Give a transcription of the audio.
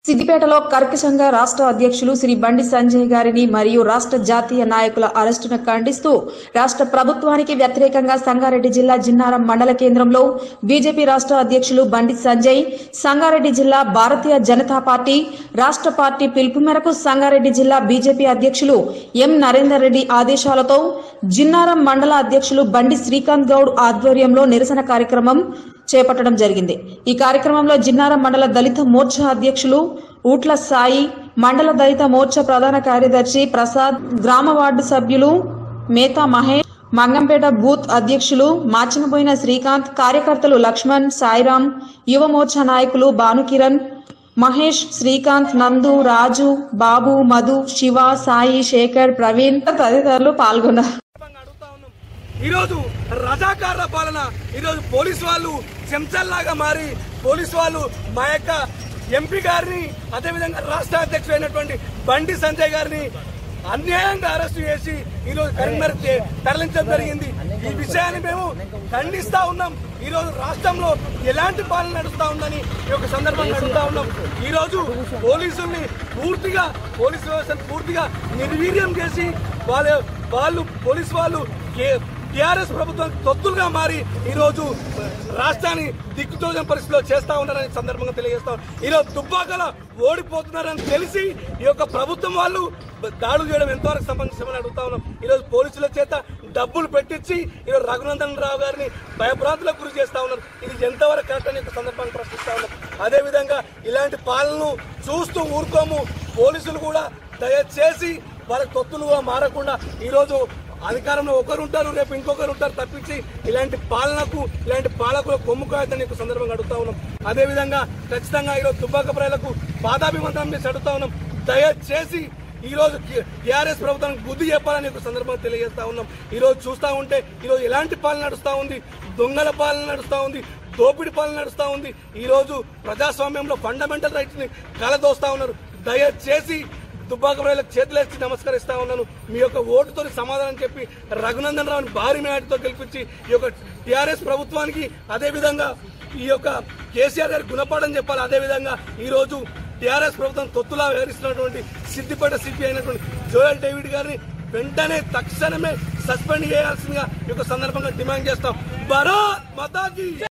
సిద్దిపేటలో కర్కశంగా రాష్ట్ర అధ్యక్షులు శ్రీ బండి సంజయ్ గారిని మరియు రాష్ట్ర జాతీయ నాయకుల అరెస్టును ఖండిస్తూ రాష్ట్ర ప్రభుత్వానికి వ్యతిరేకంగా సంగారెడ్డి జిల్లా జిన్నారం మండల కేంద్రంలో బీజేపీ రాష్ట్ర అధ్యక్షులు బండి సంజయ్ సంగారెడ్డి జిల్లా భారతీయ జనతా పార్టీ రాష్ట్ర పార్టీ పిలుపు మేరకు సంగారెడ్డి జిల్లా బీజేపీ అధ్యక్షులు ఎం నరేందర్ రెడ్డి ఆదేశాలతో జిన్నారం మండల అధ్యక్షులు బండి శ్రీకాంత్ గౌడ్ ఆధ్వర్యంలో నిరసన కార్యక్రమం చేపట్టడం జరిగింది ఈ కార్యక్రమంలో జిన్నారం మండల దళిత మోర్చా అధ్యక్షులు ఊట్ల సాయి మండల దళిత మోర్చా ప్రధాన కార్యదర్శి ప్రసాద్ గ్రామ వార్డు సభ్యులు మేతా మహేష్ మంగంపేట బూత్ అధ్యక్షులు మాచినపోయిన శ్రీకాంత్ కార్యకర్తలు లక్ష్మణ్ సాయిరాం యువ మోర్చా నాయకులు భానుకిరణ్ మహేష్ శ్రీకాంత్ నందు రాజు బాబు మధు శివ సాయి శేఖర్ ప్రవీణ్ తదితరులు పాల్గొన్నారు సందర్భంగా అడుగుతా ఉన్నాం ఈరోజు రజాకారుల పాలన ఈరోజు పోలీసు వాళ్ళు చెంచల్లాగా మారి పోలీసు వాళ్ళు మా యొక్క ఎంపీ గారిని అదేవిధంగా రాష్ట్ర అధ్యక్షుడైనటువంటి బండి సంజయ్ గారిని అన్యాయంగా అరెస్టు చేసి ఈరోజు కరీంనగర్ తరలించడం జరిగింది ఈ విషయాన్ని మేము ఖండిస్తా ఉన్నాం ఈ రోజు రాష్ట్రంలో ఎలాంటి పాలన నడుస్తా ఉందని ఈ యొక్క సందర్భంగా అడుగుతా ఉన్నాం ఈ రోజు పోలీసుల్ని పూర్తిగా పోలీసు వ్యవస్థను పూర్తిగా నిర్వీర్యం చేసి వాళ్ళ వాళ్ళు పోలీసు వాళ్ళు టిఆర్ఎస్ ప్రభుత్వం తొత్తులుగా మారి ఈ రోజు రాష్ట్రాన్ని దిక్కుతోజన పరిస్థితిలో చేస్తా ఉన్నారని సందర్భంగా తెలియజేస్తాం ఈ రోజు దుబ్బాకల ఓడిపోతున్నారని తెలిసి ఈ యొక్క ప్రభుత్వం వాళ్ళు దాడులు చేయడం ఎంతవరకు సంబంధించమని అడుగుతా ఉన్నాం ఈ రోజు పోలీసుల చేత డబ్బులు పెట్టించి ఈరోజు రఘునందన్ రావు గారిని భయభ్రాంతులకు గురి చేస్తా ఉన్నారు ఇది ఎంతవరకు కరెక్ట్ అని యొక్క సందర్భాన్ని ప్రశ్నిస్తా ఉన్నాం అదేవిధంగా ఇలాంటి పాలనను చూస్తూ ఊరుకోము పోలీసులు కూడా దయచేసి వాళ్ళ తొత్తులుగా మారకుండా ఈరోజు అధికారంలో ఒకరు ఉంటారు రేపు ఇంకొకరు ఉంటారు తప్పించి ఇలాంటి పాలనకు ఇలాంటి పాలకులకు కొమ్ము కాయదని యొక్క సందర్భంగా అడుగుతా ఉన్నాం అదేవిధంగా ఖచ్చితంగా ఈరోజు దుబ్బాక ప్రజలకు బాధాభివందనం చేసి అడుగుతా ఉన్నాం దయచేసి ఈ రోజు టీఆర్ఎస్ ప్రభుత్వానికి బుద్ధి చెప్పాలని ఒక సందర్భంగా తెలియజేస్తా ఉన్నాం ఈ రోజు చూస్తా ఉంటే ఈ రోజు ఎలాంటి పాలన నడుస్తా ఉంది దొంగల పాలన నడుస్తా ఉంది దోపిడి పాలన నడుస్తా ఉంది ఈ రోజు ప్రజాస్వామ్యంలో ఫండమెంటల్ రైట్స్ ని కలదోస్తా ఉన్నారు దయచేసి దుబ్బాక ప్రజలకు చేతులేసి నమస్కరిస్తా ఉన్నాను మీ యొక్క ఓటుతో సమాధానం చెప్పి రఘునందన్ రావుని భారీ మేటతో గెలిపించి ఈ యొక్క టిఆర్ఎస్ ప్రభుత్వానికి అదే విధంగా ఈ యొక్క కేసీఆర్ గారి గుణపాఠం చెప్పాలి అదే విధంగా ఈ రోజు టిఆర్ఎస్ ప్రభుత్వం తొత్తులా వ్యవహరిస్తున్నటువంటి సిద్దిపేట సిపి అయినటువంటి జోయల్ డేవిడ్ గారిని వెంటనే తక్షణమే సస్పెండ్ చేయాల్సిందిగా ఈ యొక్క సందర్భంగా డిమాండ్ చేస్తాం భరత్ మతాకి